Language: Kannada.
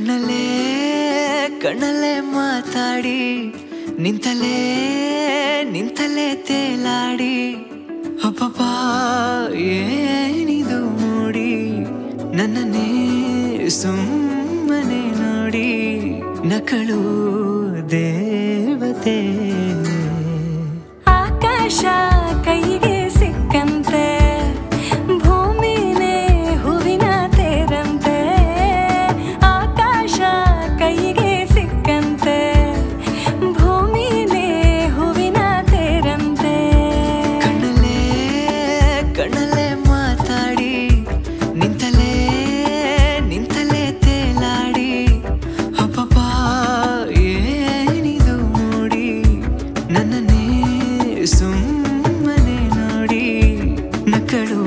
ಕಣ್ಣಲ್ಲೇ ಕಣ್ಣಲ್ಲೇ ಮಾತಾಡಿ ನಿಂತಲೇ ನಿಂತಲೇ ತೇಲಾಡಿ ಅಪ್ಪಪ್ಪ ಏನಿದು ಮೂಡಿ ನನ್ನನ್ನೇ ಸುಮ್ಮನೆ ನೋಡಿ ನಕಳು ದೇವತೆ ಆಕಾಶ ಕೈಗೆ ಸಿಕ್ಕಂತೆ ಭೂಮಿನೇ ಹೂವಿನ ತೇರಂತೆ ಆಕಾಶ ಕೈಗೆ ಸಿಕ್ಕಂತೆ ಭೂಮಿನೇ ಹೂವಿನ ತೇರಂತೆ ಕಣ್ಣಲ್ಲೇ ಕಣ್ಣಲ್ಲೇ ಮಾತಾಡಿ ನಿಂತಲೇ ನಿಂತಲೇ ತೇಲಾಡಿ ಅಪ್ಪಪ್ಪ ಏನಿದು ಮೂಡಿ ನನ್ನನ್ನೇ ಸುಮ್ಮನೆ ನೋಡಿ ನಕ್ಕಳು